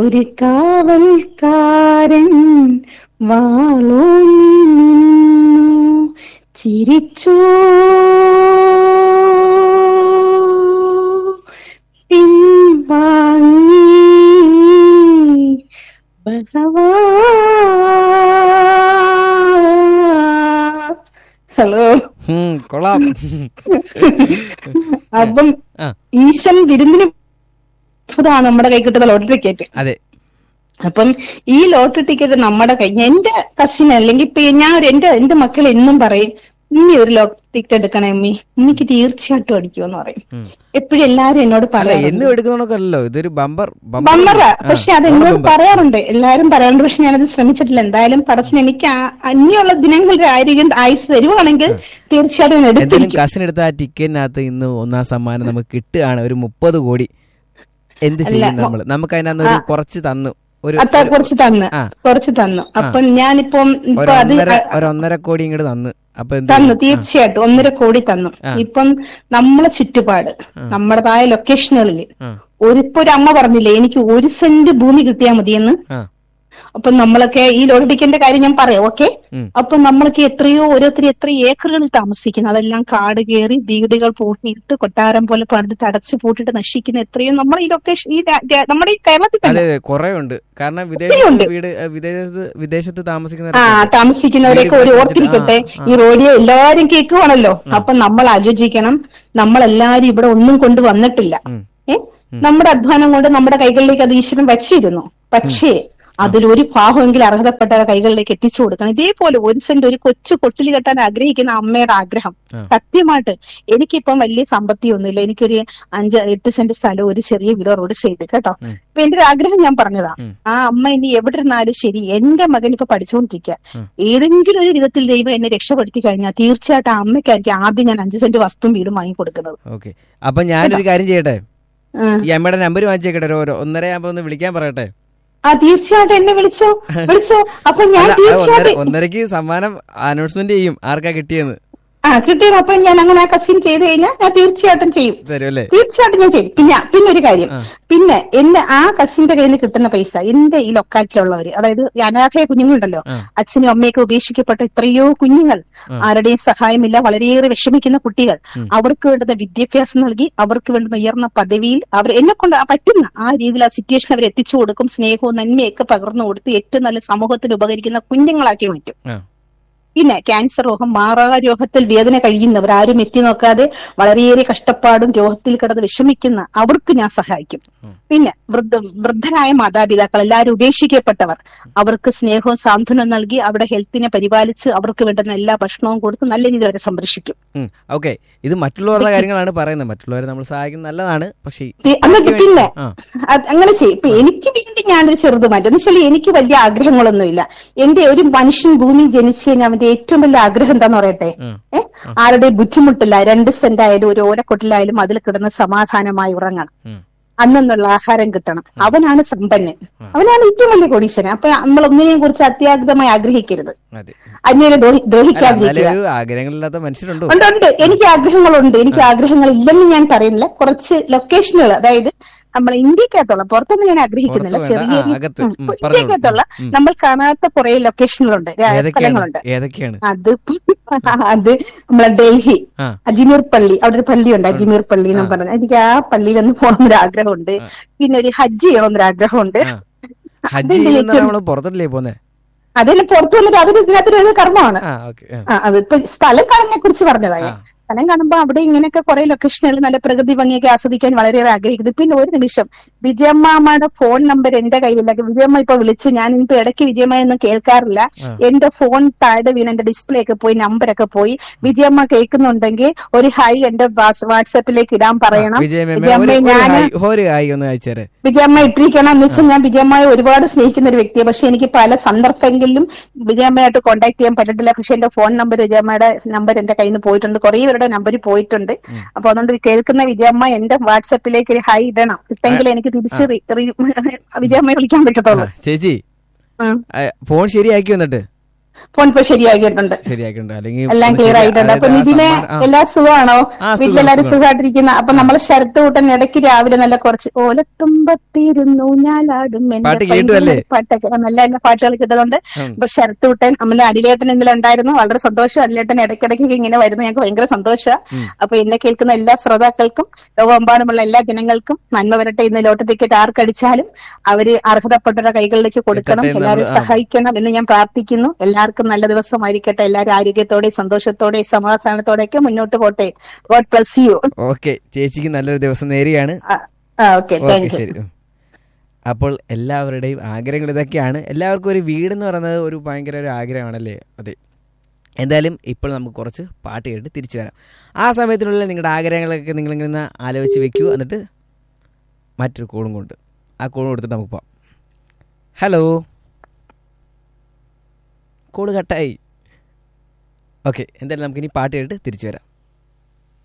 ഒരു കാവൽക്കാരൻ വാളോങ്ങി നിന്നു ചിരിച്ചു പിൻവാങ്ങി ബഹവാ ഹലോ ഉം, കൊള്ളാം അപ്പം ആ ഈശൻ വിരുന്നിന് ഇതാണ് നമ്മുടെ കൈ കിട്ടുന്ന ലോട്ടറി ടിക്കറ്റ് അതെ അപ്പം ഈ ലോട്ടറി ടിക്കറ്റ് നമ്മുടെ കൈ എന്റെ കസിൻ അല്ലെങ്കിൽ ഇപ്പൊ ഞാൻ ഒരു എന്റെ എന്റെ മക്കൾ എന്നും പറയും ഉമ്മി ഒരു ലോട്ടറി ടിക്കറ്റ് എടുക്കണേ ഉമ്മി ഉമ്മിക്ക് തീർച്ചയായിട്ടും അടിക്കുമെന്ന് പറയും ഉം. എപ്പോഴും എല്ലാരും എന്നോട് അല്ല പറയാറുണ്ട് എന്നും എടുക്കുന്നോണക്കല്ലോ ഇതൊരു ബമ്പർ ബമ്പറ ആ, പക്ഷെ അത് ഓണം എന്നോട് ബമ്പർ. പറയാറുണ്ട് എല്ലാരും പറയാറുണ്ട് പക്ഷെ ഞാനത് ശ്രമിച്ചിട്ടില്ല എന്തായാലും പടച്ചിന് എനിക്ക് ആ- അന്യുള്ള ദിനങ്ങളിൽ ആയിരിക്കും ആയുസ് തരുവാണെങ്കിൽ തീർച്ചയായിട്ടും ഞാൻ എന്തെങ്കിലും എടുത്തിരിക്കും കസിൻ എടുത്ത ആ ടിക്കറ്റിനകത്ത് ഇന്ന് ഒന്നാം സമ്മാനം നമുക്ക് കിട്ടുകയാണ് ഒരു മുപ്പത് കോടി എന്ത് അല്ല, ചെയ്യും നമ്മൾ നമുക്ക് അതിനകത്ത് ഒരു കുറച്ച് തന്നു ഒരു അത്ത കുറച്ച് തന്നു ആ. കുറച്ച് തന്നു അപ്പൊ ഞാനിപ്പം ഒരു ഇപ്പൊ അത് ഒന്നര ഒരു ഒന്നര കോടി ഇങ്ങോട്ട് തന്നു അപ്പൊ എന്ത് തന്നു ചെയ്യും? തീർച്ചയായിട്ടും ഒന്നര കോടി തന്നു ആ. ഇപ്പം നമ്മളെ ചുറ്റുപാട് നമ്മുടേതായ ലൊക്കേഷനുകളിൽ ആ, ഒരു ഇപ്പൊ ഒരു അമ്മ പറഞ്ഞില്ലേ എനിക്ക് ഒരു സെന്റ് ഭൂമി കിട്ടിയാൽ മതിയെന്ന് ആ, അപ്പൊ നമ്മളൊക്കെ ഈ ലോഡ് ടിക്കറ്റിന്റെ കാര്യം ഞാൻ പറയാം ഓക്കെ ഉം. അപ്പൊ നമ്മളൊക്കെ എത്രയോ ഓരോരുത്തർ എത്ര ഏക്കറുകളിൽ താമസിക്കുന്നു അതെല്ലാം കാട് കയറി വീടുകൾ പൂട്ടിയിട്ട് കൊട്ടാരം പോലെ പണിതിട്ട് അടച്ചു പൂട്ടിട്ട് നശിക്കുന്ന എത്രയോ നമ്മൾ ഈ ലൊക്കേഷൻ ഈ രാ- രാ- നമ്മുടെ ഈ കേരളത്തിൽ അതെ തന്നെ അതെ കുറെ ഉണ്ട് കാരണം ഉണ്ട്. വിദേശത്ത് വീട് ഏ, വിദേശത്ത് വിദേശത്ത് ആ താമസിക്കുന്നവരൊക്കെ താമസിക്കുന്നവരെയൊക്കെ ഒരു വീട് ഓർത്തിരിക്കട്ടെ ആ, ആ. ഈ റേഡിയോ എല്ലാവരും കേൾക്കുവാണല്ലോ അപ്പൊ നമ്മൾ ആലോചിക്കണം നമ്മളെല്ലാരും ഇവിടെ ഒന്നും കൊണ്ട് വന്നിട്ടില്ല ഉം. ഏ നമ്മുടെ അധ്വാനം കൊണ്ട് നമ്മുടെ കൈകളിലേക്ക് അത് ഈശ്വരൻ വച്ചിരുന്നു പക്ഷേ അതിലൊരു ഭാഗമെങ്കിലും അർഹതപ്പെട്ട കൈകളിലേക്ക് എത്തിച്ചു കൊടുക്കണം ഇതേപോലെ ഒരു സെന്റ് ഒരു കൊച്ചു കൊട്ടിൽ കെട്ടാൻ ആഗ്രഹിക്കുന്ന അമ്മയുടെ ആഗ്രഹം ആ. സത്യമായിട്ട് എനിക്കിപ്പം വലിയ സമ്പത്തിയൊന്നുമില്ല എനിക്കൊരു അഞ്ച് എട്ട് സെന്റ് സ്ഥലം ഒരു ചെറിയ വീട് റോഡ് ചെയ്ത് കേട്ടോ ഉം. അപ്പൊ എന്റെ ഒരു ആഗ്രഹം ഞാൻ പറഞ്ഞതാ ഉം. ആ അമ്മ ഇനി എവിടെ ഇരുന്നാലും ശരി എന്റെ മകൻ ഇപ്പൊ പഠിച്ചുകൊണ്ടിരിക്കുക ഉം. ഏതെങ്കിലും ഒരു വിധത്തിൽ ദൈവം എന്നെ രക്ഷപ്പെടുത്തി കഴിഞ്ഞാൽ തീർച്ചയായിട്ടും ആ അമ്മയ്ക്കായിരിക്കും ആദ്യം ഞാൻ അഞ്ച് സെന്റ് വസ്തുവും വീടും വാങ്ങിക്കൊടുക്കുന്നത് ഓക്കെ അപ്പൊ ഞാനൊരു കാര്യം ചെയ്യട്ടെ ഉം. ഈ അമ്മയുടെ നമ്പർ വാങ്ങിച്ചേക്കട്ടെ ഒരു ഒരു ഒന്നര ആകുമ്പോ ഒന്ന് വിളിക്കാൻ പറയട്ടെ ആ തീർച്ചയായിട്ടും എന്നെ വിളിച്ചോ വിളിച്ചോ അപ്പൊ ഞാൻ അല്ല, അത് ഒന്നര തീർച്ചയായിട്ടും ഒന്നരക്ക് സമ്മാനം അനൗൺസ്മെന്റ് ചെയ്യും ആർക്കാ കിട്ടിയെന്ന് ആ കിട്ടിയത് അപ്പൊ ഞാൻ അങ്ങനെ ആ കസിൻ ചെയ്ത് കഴിഞ്ഞാൽ ഞാൻ തീർച്ചയായിട്ടും ചെയ്യും തരും അല്ലേ തീർച്ചയായിട്ടും ഞാൻ ചെയ്യും പിന്നെ പിന്നെ ഒരു കാര്യം ആ. പിന്നെ എന്റെ ആ കസിന്റെ കയ്യിൽ നിന്ന് കിട്ടുന്ന പൈസ എന്റെ ഈ ലൊക്കാലിറ്റിയിലുള്ളവര് അതായത് ഈ അനാഥയ കുഞ്ഞുങ്ങളുണ്ടല്ലോ ആ. അച്ഛനും അമ്മയൊക്കെ ഉപേക്ഷിക്കപ്പെട്ട എത്രയോ കുഞ്ഞുങ്ങൾ ആരുടെയും സഹായമില്ല വളരെയേറെ വിഷമിക്കുന്ന കുട്ടികൾ അവർക്ക് വേണ്ടുന്ന വിദ്യാഭ്യാസം നൽകി അവർക്ക് വേണ്ടുന്ന ഉയർന്ന പദവിയിൽ അവർ എന്നെ കൊണ്ട് പറ്റുന്ന ആ രീതിയിൽ ആ സിറ്റുവേഷൻ അവർ എത്തിച്ചു കൊടുക്കും സ്നേഹവും നന്മയൊക്കെ പകർന്നു കൊടുത്ത് ഏറ്റവും നല്ല സമൂഹത്തിന് ഉപകരിക്കുന്ന കുഞ്ഞുങ്ങളാക്കി മാറ്റും ആ പിന്നെ ക്യാൻസർ രോഗം മാറാ രോഗത്തിൽ വേദന കഴിയുന്നവർ ആരും എത്തി നോക്കാതെ വളരെയേറെ കഷ്ടപ്പാടും രോഗത്തിൽ കിടന്ന് വിഷമിക്കുന്ന അവർക്ക് ഞാൻ സഹായിക്കും ഉം. പിന്നെ വൃദ്ധ വൃദ്ധരായ മാതാപിതാക്കൾ എല്ലാവരും ഉപേക്ഷിക്കപ്പെട്ടവർ അവർക്ക് സ്നേഹവും സാന്ത്വനവും നൽകി അവരുടെ ഹെൽത്തിനെ പരിപാലിച്ച് അവർക്ക് വേണ്ടുന്ന എല്ലാ ഭക്ഷണവും കൊടുത്ത് നല്ല രീതിയിൽ അവരെ സംരക്ഷിക്കും ഓക്കെ ഇത് മറ്റുള്ളവരുടെ കാര്യങ്ങളാണ് പറയുന്നത് മറ്റുള്ളവരെ നമ്മൾ സഹായിക്കുന്നത് നല്ലതാണ് പക്ഷേ തി- എന്നിട്ട് പിന്നെ ആ അത് അങ്ങനെ ചെയ്യും ഇപ്പൊ എനിക്ക് വേണ്ടി ഞാനൊരു ചെറുത് മാറ്റം എന്ന് വെച്ചാൽ എനിക്ക് വലിയ ആഗ്രഹങ്ങളൊന്നുമില്ല എന്റെ ഒരു മനുഷ്യൻ ഭൂമി ജനിച്ചു കഴിഞ്ഞാൽ അവന്റെ ഏറ്റവും വലിയ ആഗ്രഹം എന്താന്ന് പറയട്ടെ ഉം. ഏ ആരുടെ ബുദ്ധിമുട്ടില്ല രണ്ട് സെന്റ് ആയാലും ഒരു ഓലക്കൊട്ടിലായാലും അതിൽ കിടന്ന് സമാധാനമായി ഉറങ്ങണം ഉം. അന്നുള്ള ആഹാരം കിട്ടണം അവനാണ് സമ്പന്നൻ അവനാണ് ഏറ്റവും വലിയ കോടീശ്വരൻ അപ്പൊ നമ്മൾ ഒന്നിനെയും കുറിച്ച് അത്യാഗ്രഹമായി ആഗ്രഹിക്കരുത് അതെ അന്യനെ ദ്രോഹി- അല്ല, ദ്രോഹിക്കാതിരിക്കുക എന്നാലും ഒരു ആഗ്രഹങ്ങളില്ലാത്ത മനുഷ്യരുണ്ടോ ഉണ്ട് ഉണ്ട് എനിക്ക് ആഗ്രഹങ്ങളുണ്ട് എനിക്ക് ആഗ്രഹങ്ങൾ ഇല്ലെന്ന് ഞാൻ പറയുന്നില്ല കുറച്ച് ലൊക്കേഷനുകൾ അതായത് നമ്മൾ ഇന്ത്യക്കകത്തുള്ള പുറത്തൊന്നും ഞാൻ ആഗ്രഹിക്കുന്നില്ല പുറത്ത് വേണ്ട. ചെറിയ ആ, അകത്ത്. ഉം, ഉം, പറഞ്ഞോളൂ. ഇന്ത്യക്കകത്തുള്ള ഉം. നമ്മൾ കാണാത്ത കുറെ ലൊക്കേഷനുകളുണ്ട് രാ- ഏതൊക്കെയാണ് സ്ഥലങ്ങളുണ്ട് ഏതൊക്കെയാണ് അത് അത് നമ്മളെ ഡൽഹി ആ അജ്മീർ പള്ളി അവിടെ ഒരു പള്ളിയുണ്ട് അജ്മീർ പള്ളി എന്ന് പറഞ്ഞത് എനിക്ക് ആ പള്ളിയിൽ ഒന്ന് പോകണമെന്നൊരു ആഗ്രഹമുണ്ട് പിന്നെ ഒരു ഹജ്ജ് ചെയ്യണമെന്നൊരു ആഗ്രഹമുണ്ട് ആ. ഹജ്ജ് അതിന്റെ ചെയ്യുന്ന ഏറ്റവും- നമ്മള് പുറത്തല്ലേ പോന്നെ അതിന് പുറത്തു വന്നിട്ട് അതിന് ഇതിനകത്തൊരു ഒരു കർമ്മമാണ് ആ ഓക്കെ ആ അതിപ്പോ സ്ഥലം കാണുന്നതിനെ കുറിച്ച് പറഞ്ഞതായ ആ. സ്ഥലം കാണുമ്പോ അവിടെ ഇങ്ങനെയൊക്കെ കുറെ ലൊക്കേഷനുകൾ നല്ല പ്രകൃതി ഭംഗിയൊക്കെ ആസ്വദിക്കാൻ വളരെയേറെ ആഗ്രഹിക്കുന്നു പിന്നെ ഒരു നിമിഷം വിജയമ്മയുടെ ഫോൺ നമ്പർ എന്റെ കയ്യിലില്ല വിജയമ്മ ഇപ്പൊ വിളിച്ചു ഞാൻ ഇപ്പൊ ഇടയ്ക്ക് വിജയമ്മ ഒന്നും കേൾക്കാറില്ല എന്റെ ഫോൺ താഴെ വീണ് എന്റെ ഡിസ്പ്ലേ ഒക്കെ പോയി നമ്പരൊക്കെ പോയി വിജയമ്മ കേൾക്കുന്നുണ്ടെങ്കിൽ ഒരു ഹൈ എന്റെ വാട്സ്- വാട്സാപ്പിലേക്ക് ഇടാൻ പറയണം വിജയമ്മ ഞാൻ ഒരു ആയി ഒന്ന് അയച്ചേരെ വിജയമ്മ ഇട്ടിരിക്കണം എന്ന് വെച്ചാൽ ഞാൻ വിജയമ്മയെ ഒരുപാട് സ്നേഹിക്കുന്ന ഒരു വ്യക്തിയാണ് പക്ഷെ എനിക്ക് പല സന്ദർഭങ്ങളിലും വിജയമ്മയായിട്ട് കോൺടാക്ട് ചെയ്യാൻ പറ്റിട്ടില്ല പക്ഷെ എന്റെ ഫോൺ നമ്പർ വിജയമ്മയുടെ നമ്പർ എന്റെ കയ്യിൽ നിന്ന് പോയിട്ടുണ്ട് കുറെ പേരുടെ നമ്പർ പോയിട്ടുണ്ട് അപ്പൊ അതുകൊണ്ട് കേൾക്കുന്ന വിജയമ്മ എന്റെ വാട്സപ്പിലേക്ക് ഒരു ഹൈ ഇടണം ഇട്ടെങ്കിൽ എനിക്ക് തിരിച്ച് റി- റി- വിജയമ്മയെ വിളിക്കാൻ ആ, പറ്റത്തുള്ളൂ ചേച്ചി ഉം. ആ, ഫോൺ ശരിയാക്കി വന്നിട്ട് ഫോൺ ഇപ്പൊ ശരിയാക്കിയിട്ടുണ്ട് ശരിയാക്കിയിട്ടുണ്ട് അല്ലെങ്കിൽ എല്ലാം അത് ക്ലിയർ ശരി- ആയിട്ടുണ്ട് അപ്പൊ അതായത് ആ ഇതിനെ സമ്മാനം- ആ. എല്ലാ സുഖമാണോ ആ, സുഖം, വീട്ടിലെല്ലാരും സുഖം. സുഖമായിട്ടിരിക്കുന്ന അപ്പൊ നമ്മൾ ശരത്ത് കൂട്ടൻ ഇടയ്ക്ക് രാവിലെ നല്ല കുറച്ച് ഓലത്തുമ്പത്തിരുന്നു ഞാലാടും എന്റെ പാട്ട് പൈങ്കിളി കേട്ടു അല്ലേ? പാട്ടൊക്കെ നല്ല നല്ല പാട്ടുകൾ കിട്ടുന്നുണ്ട് ഉം. അപ്പൊ ശരത്ത് കൂട്ടൻ നമ്മളെ അടിലേട്ടൻ ഇന്നലെ ഉണ്ടായിരുന്നു വളരെ സന്തോഷം അടിലേട്ടൻ ഇടയ്ക്കിടയ്ക്ക് ഇങ്ങനെ വരുന്നത് ഞങ്ങൾക്ക് ഭയങ്കര സന്തോഷമാണ് ഉം. അപ്പൊ എന്നെ കേൾക്കുന്ന എല്ലാ ശ്രോതാക്കൾക്കും ലോകമെമ്പാടുമുള്ള എല്ലാ ജനങ്ങൾക്കും നന്മ വരട്ടെ ഇന്ന് ലോട്ടറി ടിക്കറ്റ് ആർക്കടിച്ചാലും അവര് അർഹതപ്പെട്ടവരുടെ കൈകളിലേക്ക് കൊടുക്കണം എത്തട്ടെ എന്ന് എല്ലാവരും നമ്മള് ആ. സഹായിക്കണം എന്ന് ഞാൻ പ്രാർത്ഥിക്കുന്നു എല്ലാവർക്കും നല്ല ദിവസമായിരിക്കട്ടെ എല്ലാവരും ആരോഗ്യത്തോടെ സന്തോഷത്തോടെ സമാധാനത്തോടെയൊക്കെ മുന്നോട്ട് പോട്ടെ ഗോഡ് ബ്ലസ് യു ഓക്കെ ചേച്ചിക്ക് നല്ലൊരു ദിവസം നേരെയാണ് ഓക്കെ ഓക്കെ താങ്ക് യു ശരി ഉം. അപ്പോൾ എല്ലാവരുടെയും ആഗ്രഹങ്ങൾ ഇതൊക്കെയാണ് എല്ലാവർക്കും ഒരു വീട് എന്ന് പറയുന്നത് ഒരു ഭയങ്കര ഒരു ആഗ്രഹമാണല്ലേ അതെ എന്തായാലും ഇപ്പോൾ നമുക്ക് കുറച്ച് പാട്ട് കേട്ട് തിരിച്ചു വരാം ആ സമയത്തിനുള്ള നിങ്ങളുടെ ആഗ്രഹങ്ങളൊക്കെ നിങ്ങളിങ്ങനെ ആലോചിച്ച് വെക്കൂ എന്നിട്ട് മറ്റൊരു കോളും കൊണ്ട് ആ കോളും കൊടുത്തിട്ട് നമുക്ക് പോവാം ഹലോ കോള് കട്ടായി ഓക്കെ എന്തായാലും നമുക്കിനി പാട്ട് കേട്ട് തിരിച്ചു വരാം